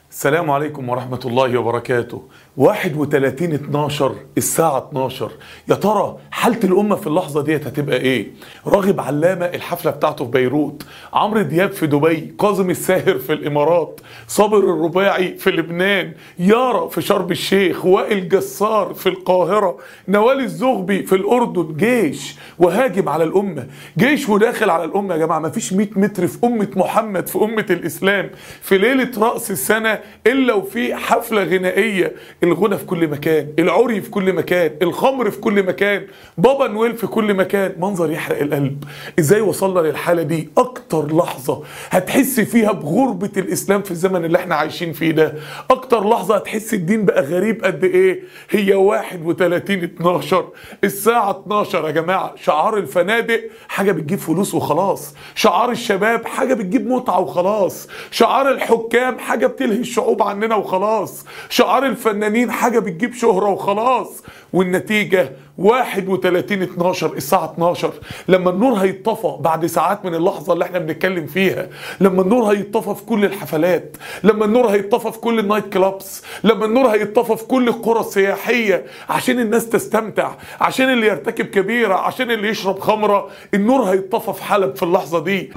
السلام عليكم ورحمة الله وبركاته 31 12 الساعة 12 يا ترى حالة الأمة في اللحظة ديت هتبقى إيه؟ راغب علامة الحفلة بتاعته في بيروت عمرو دياب في دبي كاظم الساهر في الإمارات صابر الرباعي في لبنان يارا في شرم الشيخ وائل جسار في القاهرة نوال الزغبي في الأردن جيش وهاجم على الأمة جيش وداخل على الأمة يا جماعة مفيش 100 متر في أمة محمد في أمة الإسلام في ليلة رأس السنة إلا وفي حفلة غنائية الغنى في كل مكان العري في كل مكان الخمر في كل مكان بابا نويل في كل مكان منظر يحرق القلب ازاي وصلنا للحالة دي اكتر لحظة هتحس فيها بغربة الاسلام في الزمن اللي احنا عايشين فيه ده اكتر لحظة هتحس الدين بقى غريب قد ايه هي 31 12 الساعة 12 يا جماعة شعار الفنادق حاجة بتجيب فلوس وخلاص شعار الشباب حاجة بتجيب متعة وخلاص شعار الحكام حاجة بتلهي الشعوب عننا وخلاص شعار الفنانين حاجة بتجيب شهرة وخلاص والنتيجة 31 12 الساعة 12 لما النور هيطفى بعد ساعات من اللحظة اللي احنا بنتكلم فيها لما النور هيطفى في كل الحفلات لما النور هيطفى في كل النايت كلابس لما النور هيطفى في كل القرى السياحية عشان الناس تستمتع عشان اللي يرتكب كبيرة عشان اللي يشرب خمرة النور هيطفى في حلب في اللحظة دي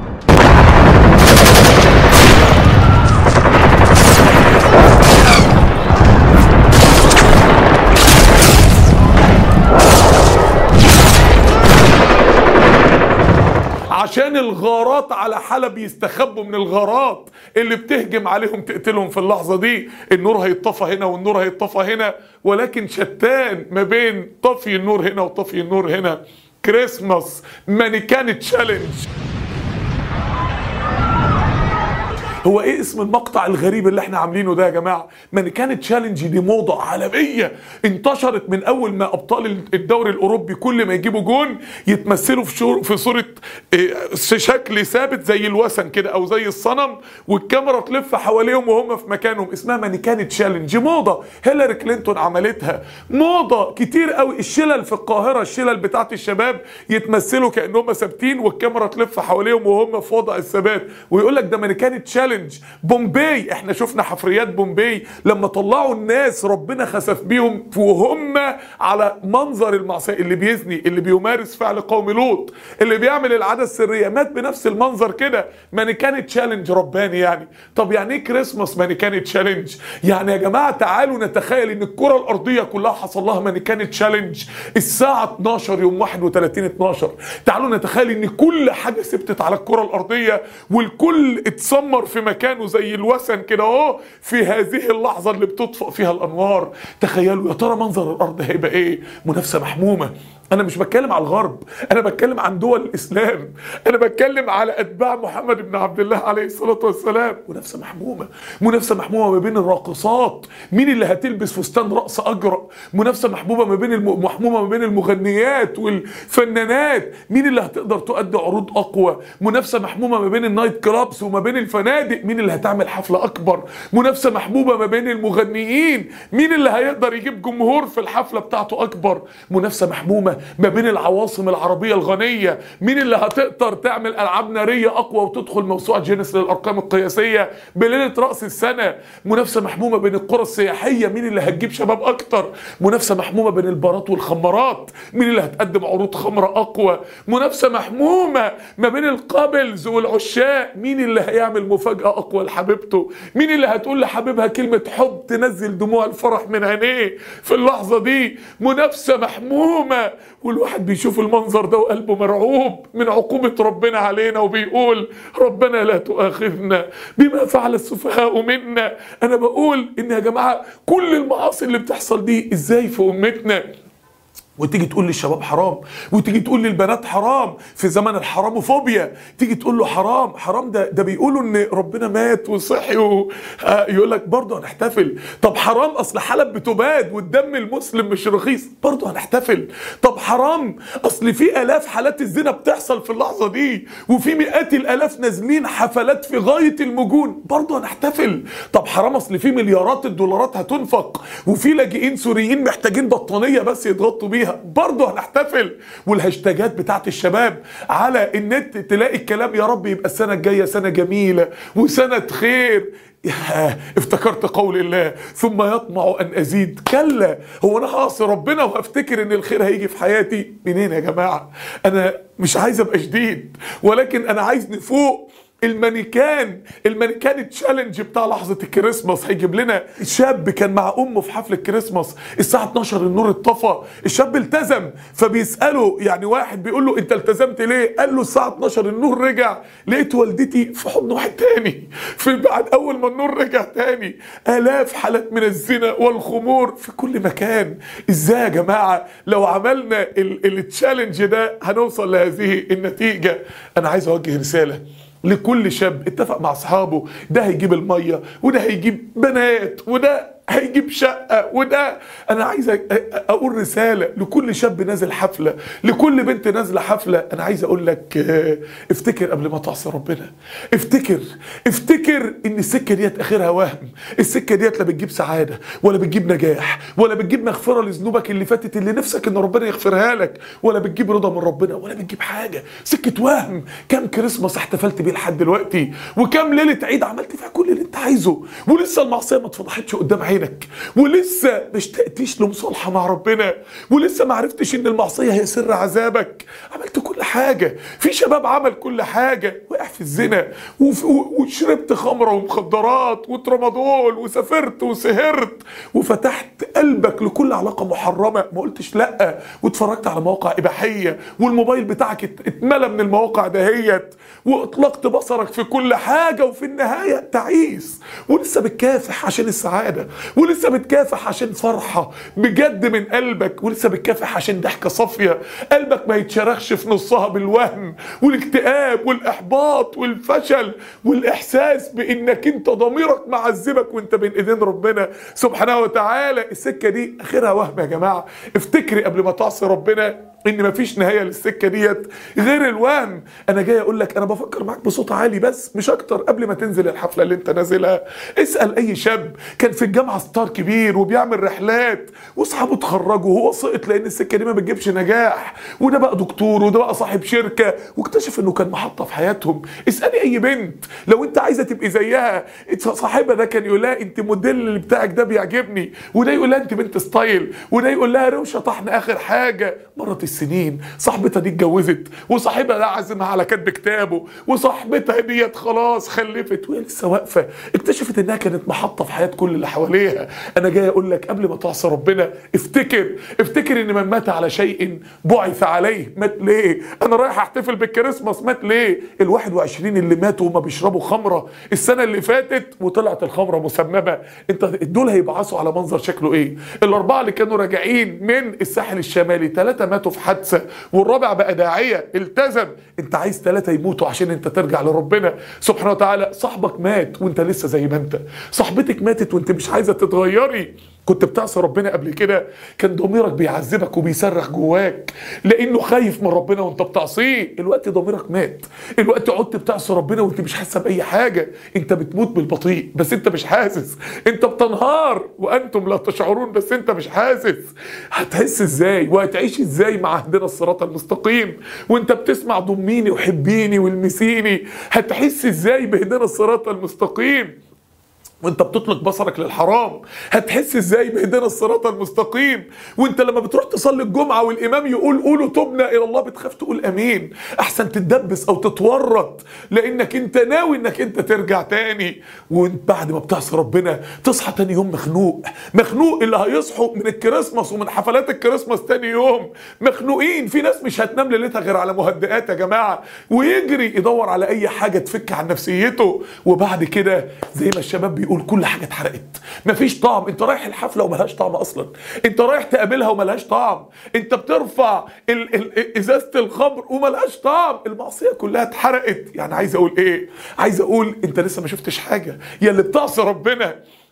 عشان الغارات على حلب يستخبوا من الغارات اللي بتهجم عليهم تقتلهم في اللحظة دي النور هيطفى هنا والنور هيطفى هنا ولكن شتان ما بين طفي النور هنا وطفي النور هنا كريسماس مانيكان تشالنج هو ايه اسم المقطع الغريب اللي احنا عاملينه ده يا جماعه ما كانت تشالنج دي موضه عالميه انتشرت من اول ما ابطال الدوري الاوروبي كل ما يجيبوا جون يتمثلوا في شور في صوره إيه شكل ثابت زي الوثن كده او زي الصنم والكاميرا تلف حواليهم وهم في مكانهم اسمها مانيكان تشالنج موضه هيلاري كلينتون عملتها موضه كتير قوي الشلل في القاهره الشلل بتاعت الشباب يتمثلوا كانهم ثابتين والكاميرا تلف حواليهم وهم في وضع الثبات ويقول لك ده مانيكان تشالنج تشالنج بومبي احنا شفنا حفريات بومبي لما طلعوا الناس ربنا خسف بيهم وهم على منظر المعصيه اللي بيزني اللي بيمارس فعل قوم لوط اللي بيعمل العاده السريه مات بنفس المنظر كده مانيكان تشالنج رباني يعني طب يعني ايه كريسماس مانيكان تشالنج يعني يا جماعه تعالوا نتخيل ان الكره الارضيه كلها حصل لها مانيكان تشالنج الساعه 12 يوم 31 12 تعالوا نتخيل ان كل حاجه ثبتت على الكره الارضيه والكل اتسمر في مكانه زي الوثن كده اهو في هذه اللحظه اللي بتطفئ فيها الانوار تخيلوا يا ترى منظر الارض هيبقى ايه منافسه محمومه انا مش بتكلم على الغرب انا بتكلم عن دول الاسلام انا بتكلم على اتباع محمد بن عبد الله عليه الصلاه والسلام منافسه محمومه منافسه محمومه ما بين الراقصات مين اللي هتلبس فستان رقص اجرأ منافسه محبوبه ما بين الم... محمومه ما بين المغنيات والفنانات مين اللي هتقدر تؤدي عروض اقوى منافسه محمومه ما بين النايت كلابس وما بين الفنادق مين اللي هتعمل حفله اكبر منافسه محبوبه ما بين المغنيين مين اللي هيقدر يجيب جمهور في الحفله بتاعته اكبر منافسه محمومه ما بين العواصم العربية الغنية مين اللي هتقدر تعمل ألعاب نارية أقوى وتدخل موسوعة جينيس للأرقام القياسية بليلة رأس السنة منافسة محمومة بين القرى السياحية مين اللي هتجيب شباب أكتر منافسة محمومة بين البارات والخمارات مين اللي هتقدم عروض خمرة أقوى منافسة محمومة ما بين القابلز والعشاق مين اللي هيعمل مفاجأة أقوى لحبيبته مين اللي هتقول لحبيبها كلمة حب تنزل دموع الفرح من عينيه في اللحظة دي منافسة محمومة والواحد بيشوف المنظر ده وقلبه مرعوب من عقوبة ربنا علينا وبيقول ربنا لا تؤاخذنا بما فعل السفهاء منا أنا بقول إن يا جماعة كل المعاصي اللي بتحصل دي إزاي في أمتنا وتيجي تقول للشباب حرام وتيجي تقول للبنات حرام في زمن الحراموفوبيا تيجي تقول له حرام حرام ده ده بيقولوا ان ربنا مات وصحي يقول لك برضه هنحتفل طب حرام اصل حلب بتباد والدم المسلم مش رخيص برضه هنحتفل طب حرام اصل في الاف حالات الزنا بتحصل في اللحظه دي وفي مئات الالاف نازلين حفلات في غايه المجون برضه هنحتفل طب حرام اصل في مليارات الدولارات هتنفق وفي لاجئين سوريين محتاجين بطانيه بس يتغطوا بيها فيها برضه هنحتفل والهاشتاجات بتاعت الشباب على النت تلاقي الكلام يا رب يبقى السنه الجايه سنه جميله وسنه خير ياه افتكرت قول الله ثم يطمع ان ازيد كلا هو انا هعصي ربنا وهفتكر ان الخير هيجي في حياتي منين يا جماعه انا مش عايز ابقى شديد ولكن انا عايز نفوق المانيكان المانيكان تشالنج بتاع لحظه الكريسماس هيجيب لنا شاب كان مع امه في حفل الكريسماس الساعه 12 النور اتطفى الشاب التزم فبيساله يعني واحد بيقول له انت التزمت ليه قال له الساعه 12 النور رجع لقيت والدتي في حضن واحد تاني في بعد اول ما النور رجع تاني الاف حالات من الزنا والخمور في كل مكان ازاي يا جماعه لو عملنا التشالنج ده هنوصل لهذه النتيجه انا عايز اوجه رساله لكل شاب اتفق مع اصحابه ده هيجيب الميه وده هيجيب بنات وده هيجيب شقة وده أنا عايز أ- أقول رسالة لكل شاب نازل حفلة لكل بنت نازلة حفلة أنا عايز أقول لك آه، افتكر قبل ما تعصي ربنا افتكر افتكر إن السكة ديت آخرها وهم السكة ديت لا بتجيب سعادة ولا بتجيب نجاح ولا بتجيب مغفرة لذنوبك اللي فاتت اللي نفسك إن ربنا يغفرها لك ولا بتجيب رضا من ربنا ولا بتجيب حاجة سكة وهم كم كريسماس احتفلت بيه لحد دلوقتي وكم ليلة عيد عملت فيها كل اللي انت عايزه ولسه المعصية ما اتفضحتش قدام عينك ولسه ما اشتقتيش لمصالحة مع ربنا ولسه ما عرفتش ان المعصية هي سر عذابك عملت كل حاجة في شباب عمل كل حاجة وقع في الزنا وف- و- وشربت خمرة ومخدرات وترامادول وسافرت وسهرت وفتحت قلبك لكل علاقة محرمة ما قلتش لا واتفرجت على مواقع إباحية والموبايل بتاعك ات- اتملى من المواقع دهيت واطلقت بصرك في كل حاجة وفي النهاية تعيس ولسه بتكافح عشان السعادة ولسه بتكافح عشان فرحة بجد من قلبك ولسه بتكافح عشان ضحكة صافية قلبك ما يتشرخش في نصها بالوهم والاكتئاب والإحباط والفشل والإحساس بإنك أنت ضميرك معذبك وأنت بين إيدين ربنا سبحانه وتعالى السكة دي آخرها وهم يا جماعة افتكري قبل ما تعصي ربنا ان مفيش نهايه للسكه ديت غير الوهم انا جاي اقول لك انا بفكر معاك بصوت عالي بس مش اكتر قبل ما تنزل الحفله اللي انت نازلها اسال اي شاب كان في الجامعه ستار كبير وبيعمل رحلات واصحابه اتخرجوا وهو سقط لان السكه دي ما بتجيبش نجاح وده بقى دكتور وده بقى صاحب شركه واكتشف انه كان محطه في حياتهم اسالي اي بنت لو انت عايزه تبقي زيها صاحبها ده كان يقول لها انت موديل اللي بتاعك ده بيعجبني وده يقول لها انت بنت ستايل وده يقول لها روشه طحن اخر حاجه مرت السنين صاحبتها دي اتجوزت وصاحبها ده عازمها على كتب كتابه وصاحبتها ديت خلاص خلفت وهي لسه واقفه اكتشفت انها كانت محطه في حياه كل اللي حواليها انا جاي اقول لك قبل ما تعصي ربنا افتكر افتكر ان من مات على شيء بعث عليه مات ليه انا رايح احتفل بالكريسماس مات ليه ال 21 اللي ماتوا وما بيشربوا خمره السنه اللي فاتت وطلعت الخمره مسممه انت دول هيبعثوا على منظر شكله ايه الاربعه اللي كانوا راجعين من الساحل الشمالي ثلاثه ماتوا في حادثه والرابع بقى داعيه التزم انت عايز ثلاثه يموتوا عشان انت ترجع لربنا سبحانه وتعالى صاحبك مات وانت لسه زي ما انت صاحبتك ماتت وانت مش عايزه تتغيري كنت بتعصي ربنا قبل كده كان ضميرك بيعذبك وبيصرخ جواك لانه خايف من ربنا وانت بتعصيه الوقت ضميرك مات الوقت عدت بتعصي ربنا وانت مش حاسه باي حاجه انت بتموت بالبطيء بس انت مش حاسس انت بتنهار وانتم لا تشعرون بس انت مش حاسس هتحس ازاي وهتعيش ازاي مع اهدنا الصراط المستقيم وانت بتسمع ضميني وحبيني والمسيني هتحس ازاي بهدنا الصراط المستقيم وانت بتطلق بصرك للحرام هتحس ازاي بهدنا الصراط المستقيم وانت لما بتروح تصلي الجمعه والامام يقول قولوا تبنا الى الله بتخاف تقول امين احسن تتدبس او تتورط لانك انت ناوي انك انت ترجع تاني وانت بعد ما بتعصي ربنا تصحى تاني يوم مخنوق مخنوق اللي هيصحوا من الكريسماس ومن حفلات الكريسماس تاني يوم مخنوقين في ناس مش هتنام ليلتها غير على مهدئات يا جماعه ويجري يدور على اي حاجه تفك عن نفسيته وبعد كده زي ما الشباب بيقول كل حاجه اتحرقت مفيش طعم انت رايح الحفله وملهاش طعم اصلا انت رايح تقابلها وملهاش طعم انت بترفع ال ال ازازه الخمر وملهاش طعم المعصيه كلها اتحرقت يعني عايز اقول ايه عايز اقول انت لسه ما شفتش حاجه يا اللي بتعصي ربنا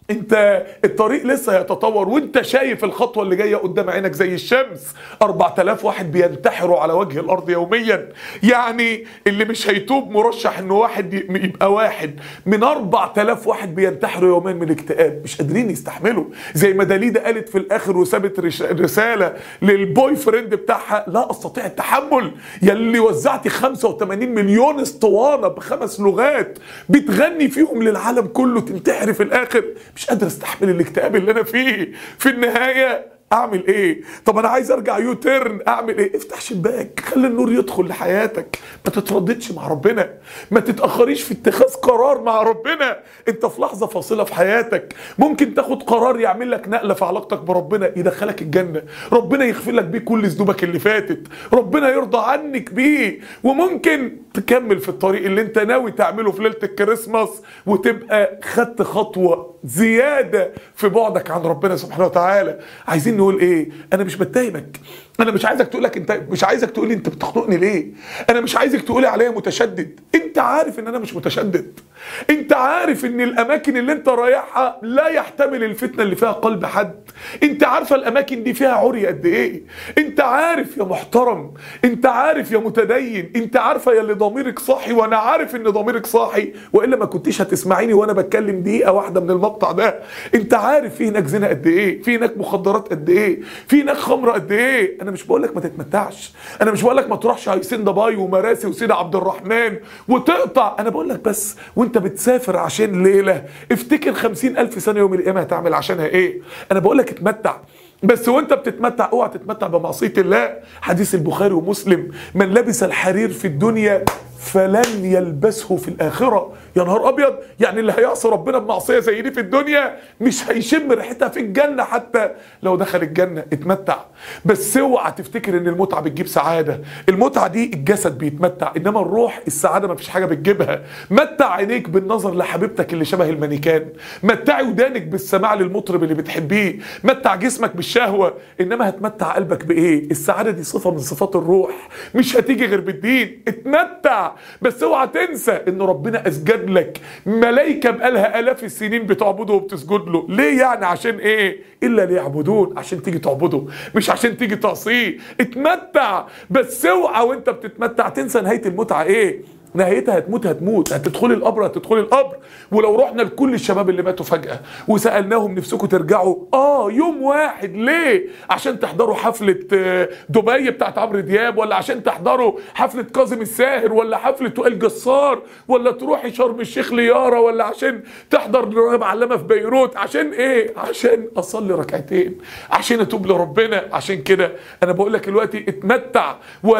انت الطريق لسه هيتطور وانت شايف الخطوه اللي جايه قدام عينك زي الشمس 4000 واحد بينتحروا على وجه الارض يوميا يعني اللي مش هيتوب مرشح انه واحد ي- يبقى واحد من 4000 واحد بينتحروا يوميا من الاكتئاب مش قادرين يستحملوا زي ما داليدا قالت في الاخر وسابت رش- رساله للبوي فريند بتاعها لا استطيع التحمل يلي وزعتي 85 مليون اسطوانه بخمس لغات بتغني فيهم للعالم كله تنتحري في الاخر مش قادر استحمل الاكتئاب اللي انا فيه في النهايه اعمل ايه طب انا عايز ارجع يو تيرن اعمل ايه افتح شباك خلي النور يدخل لحياتك ما تترددش مع ربنا ما تتاخريش في اتخاذ قرار مع ربنا انت في لحظه فاصله في حياتك ممكن تاخد قرار يعمل لك نقله في علاقتك بربنا يدخلك الجنه ربنا يغفر لك بيه كل ذنوبك اللي فاتت ربنا يرضى عنك بيه وممكن تكمل في الطريق اللي انت ناوي تعمله في ليله الكريسماس وتبقى خدت خطوه زياده في بعدك عن ربنا سبحانه وتعالى عايزين نقول ايه انا مش بتهمك انا مش عايزك تقول لك انت مش عايزك تقول لي انت بتخنقني ليه انا مش عايزك تقولي عليا متشدد انت عارف ان انا مش متشدد انت عارف ان الاماكن اللي انت رايحها لا يحتمل الفتنه اللي فيها قلب حد انت عارفه الاماكن دي فيها عري قد ايه انت عارف يا محترم انت عارف يا متدين انت عارفه يا اللي ضميرك صاحي وانا عارف ان ضميرك صاحي والا ما كنتيش هتسمعيني وانا بتكلم دقيقه واحده من المقطع ده انت عارف في هناك زنا قد ايه في هناك مخدرات قد ايه في هناك خمره قد ايه انا مش بقول لك ما تتمتعش انا مش بقول لك ما تروحش هيسين دبي ومراسي وسيدي عبد الرحمن وتقطع انا بقول لك بس وانت بتسافر عشان ليله افتكر خمسين الف سنه يوم القيامه هتعمل عشانها ايه انا بقول لك اتمتع بس وانت بتتمتع اوعى تتمتع بمعصيه الله حديث البخاري ومسلم من لبس الحرير في الدنيا فلن يلبسه في الاخره يا نهار ابيض يعني اللي هيعصي ربنا بمعصيه زي دي في الدنيا مش هيشم ريحتها في الجنه حتى لو دخل الجنه اتمتع بس اوعى تفتكر ان المتعه بتجيب سعاده المتعه دي الجسد بيتمتع انما الروح السعاده ما فيش حاجه بتجيبها متع عينيك بالنظر لحبيبتك اللي شبه المانيكان متعي ودانك بالسماع للمطرب اللي بتحبيه متع جسمك بالشهوه انما هتمتع قلبك بايه السعاده دي صفه من صفات الروح مش هتيجي غير بالدين اتمتع بس اوعى تنسى ان ربنا اسجد لك ملائكه بقالها الاف السنين بتعبده وبتسجد له ليه يعني عشان ايه الا ليعبدون عشان تيجي تعبده مش عشان تيجي تعصيه اتمتع بس اوعى وانت بتتمتع تنسى نهايه المتعه ايه نهايتها هتموت هتموت هتدخلي القبر هتدخلي القبر ولو رحنا لكل الشباب اللي ماتوا فجأة وسألناهم نفسكم ترجعوا اه يوم واحد ليه عشان تحضروا حفلة آه، دبي بتاعت عمرو دياب ولا عشان تحضروا حفلة كاظم الساهر ولا حفلة وائل جسار ولا تروحي شرم الشيخ ليارة ولا عشان تحضر لرهاب علامة في بيروت عشان ايه عشان اصلي ركعتين عشان اتوب لربنا عشان كده انا بقول لك دلوقتي اتمتع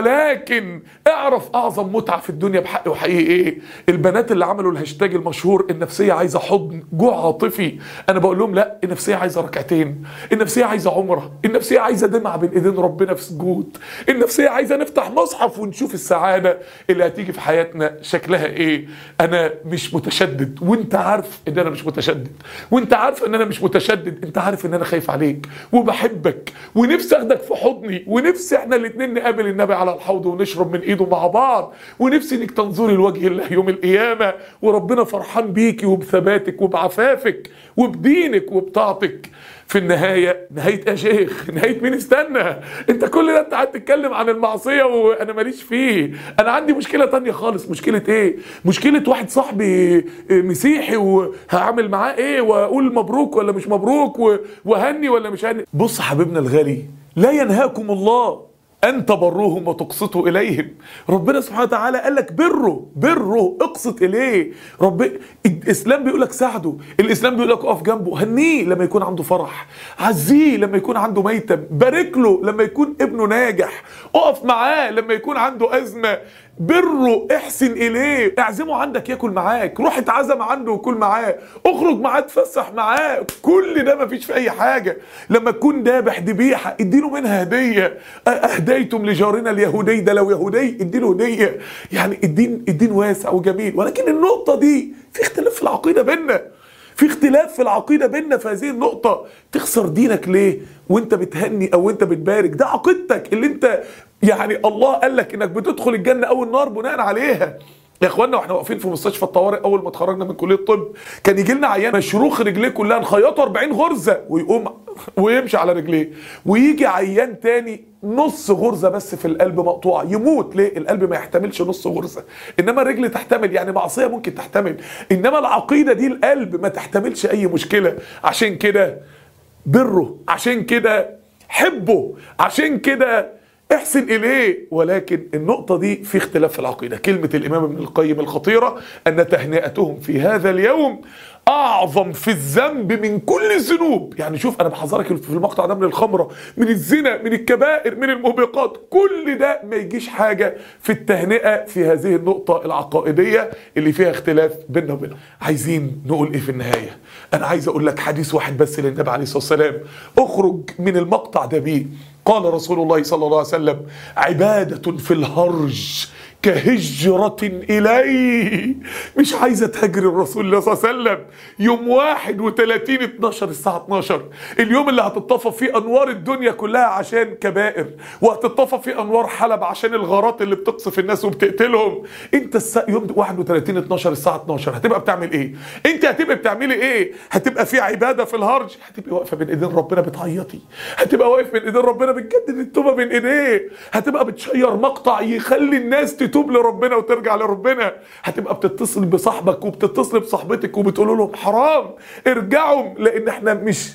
ولكن اعرف اعظم متعة في الدنيا بحق وحقيقي ايه البنات اللي عملوا الهاشتاج المشهور النفسية عايزة حضن جوع عاطفي انا بقول لهم لا النفسية عايزة ركعتين النفسية عايزة عمرة النفسية عايزة دمعة بين ايدين ربنا في سجود النفسية عايزة نفتح مصحف ونشوف السعادة اللي هتيجي في حياتنا شكلها ايه انا مش متشدد وانت عارف ان انا مش متشدد وانت عارف ان انا مش متشدد انت عارف ان انا خايف عليك وبحبك ونفسي اخدك في حضني ونفسي احنا الاتنين نقابل النبي على الحوض ونشرب من ايده مع بعض ونفسي انك تنظري لوجه الله يوم القيامه وربنا فرحان بيكي وبثباتك وبعفافك وبدينك وبطاعتك في النهاية نهاية ايه يا شيخ نهاية مين استنى انت كل ده انت قاعد تتكلم عن المعصية وانا ماليش فيه انا عندي مشكلة تانية خالص مشكلة ايه مشكلة واحد صاحبي مسيحي وهعمل معاه ايه واقول مبروك ولا مش مبروك و- وهني ولا مش هني بص حبيبنا الغالي لا ينهاكم الله أن تبروهم وتقسطوا إليهم ربنا سبحانه وتعالى قال لك بره بره اقسط إليه رب الإسلام بيقول لك ساعده الإسلام بيقول لك اقف جنبه هنيه لما يكون عنده فرح عزيه لما يكون عنده ميتم بارك له لما يكون ابنه ناجح اقف معاه لما يكون عنده أزمة بره احسن اليه اعزمه عندك ياكل معاك روح اتعزم عنده وكل معاه اخرج معاه اتفسح معاه كل ده مفيش في اي حاجه لما تكون دابح ذبيحه اديله منها هديه أ- اهديتم لجارنا اليهودي ده لو يهودي اديله هديه يعني الدين الدين واسع وجميل ولكن النقطه دي في اختلاف في العقيده بينا في اختلاف في العقيده بينا في هذه النقطه تخسر دينك ليه وانت بتهني او انت بتبارك ده عقيدتك اللي انت يعني الله قال لك انك بتدخل الجنه او النار بناء عليها يا اخوانا واحنا واقفين في مستشفى الطوارئ اول ما اتخرجنا من كليه الطب كان يجي لنا عيان مشروخ رجليه كلها نخيطه 40 غرزه ويقوم ويمشي على رجليه ويجي عيان تاني نص غرزه بس في القلب مقطوعه يموت ليه القلب ما يحتملش نص غرزه انما الرجل تحتمل يعني معصيه ممكن تحتمل انما العقيده دي القلب ما تحتملش اي مشكله عشان كده بره عشان كده حبه عشان كده احسن اليه ولكن النقطه دي في اختلاف في العقيده كلمه الامام ابن القيم الخطيره ان تهنئتهم في هذا اليوم اعظم في الذنب من كل الذنوب يعني شوف انا بحذرك في المقطع ده من الخمره من الزنا من الكبائر من الموبقات كل ده ما يجيش حاجه في التهنئه في هذه النقطه العقائديه اللي فيها اختلاف بيننا وبينهم عايزين نقول ايه في النهايه انا عايز اقول لك حديث واحد بس للنبي عليه الصلاه والسلام اخرج من المقطع ده بيه قال رسول الله صلى الله عليه وسلم عبادة في الهرج كهجرة إلي مش عايزة تهجر الرسول الله صلى الله عليه وسلم يوم 31 12 الساعة 12 اليوم اللي هتطفى فيه أنوار الدنيا كلها عشان كبائر وهتطفى فيه أنوار حلب عشان الغارات اللي بتقصف الناس وبتقتلهم انت الس... يوم 31 12 الساعة 12 هتبقى بتعمل ايه انت هتبقى بتعملي ايه هتبقى في عبادة في الهرج هتبقى واقفة بين ايدين ربنا بتعيطي هتبقى واقف بين ايدين ربنا بتجدد التوبة بين ايديه هتبقى بتشير مقطع يخلي الناس تتوب لربنا وترجع لربنا هتبقى بتتصل بصاحبك وبتتصل بصاحبتك وبتقول لهم حرام ارجعوا لان احنا مش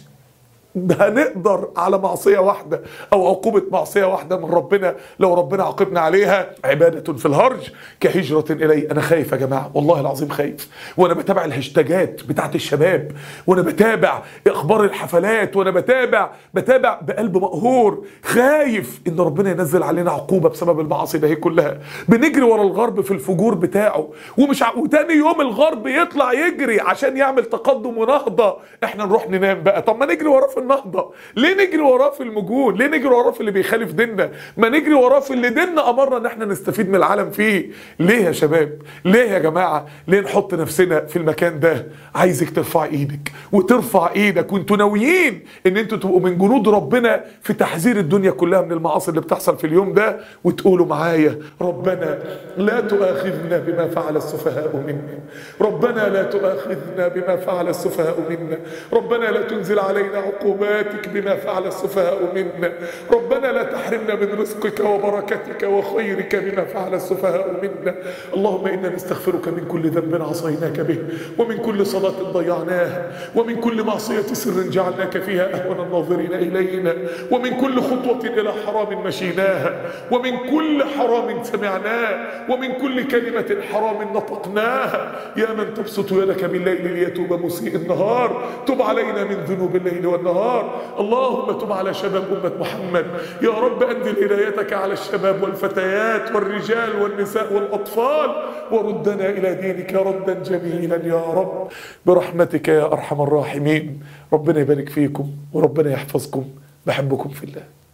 هنقدر على معصية واحدة أو عقوبة معصية واحدة من ربنا لو ربنا عاقبنا عليها عبادة في الهرج كهجرة إلي أنا خايف يا جماعة والله العظيم خايف وأنا بتابع الهاشتاجات بتاعت الشباب وأنا بتابع أخبار الحفلات وأنا بتابع بتابع بقلب مقهور خايف إن ربنا ينزل علينا عقوبة بسبب المعاصي ده هي كلها بنجري ورا الغرب في الفجور بتاعه ومش ع... وتاني يوم الغرب يطلع يجري عشان يعمل تقدم ونهضة احنا نروح ننام بقى طب ما نجري وراه في النهضه ليه نجري وراه في المجون ليه نجري وراه في اللي بيخالف ديننا ما نجري وراه في اللي ديننا امرنا ان احنا نستفيد من العالم فيه ليه يا شباب ليه يا جماعه ليه نحط نفسنا في المكان ده عايزك ترفع ايدك وترفع ايدك وانتوا ناويين ان انتوا تبقوا من جنود ربنا في تحذير الدنيا كلها من المعاصي اللي بتحصل في اليوم ده وتقولوا معايا ربنا لا تؤاخذنا بما فعل السفهاء منا ربنا لا تؤاخذنا بما فعل السفهاء منا ربنا لا تنزل علينا عقوبة عقوباتك بما فعل السفهاء منا ربنا لا تحرمنا من رزقك وبركتك وخيرك بما فعل السفهاء منا اللهم إنا نستغفرك من كل ذنب عصيناك به ومن كل صلاة ضيعناها ومن كل معصية سر جعلناك فيها أهون الناظرين إلينا ومن كل خطوة إلى حرام مشيناها ومن كل حرام سمعناه ومن كل كلمة حرام نطقناها يا من تبسط يدك بالليل ليتوب مسيء النهار تب علينا من ذنوب الليل والنهار اللهم تب على شباب أمة محمد يا رب أنزل هدايتك على الشباب والفتيات والرجال والنساء والأطفال وردنا إلى دينك ردا جميلا يا رب برحمتك يا أرحم الراحمين ربنا يبارك فيكم وربنا يحفظكم بحبكم في الله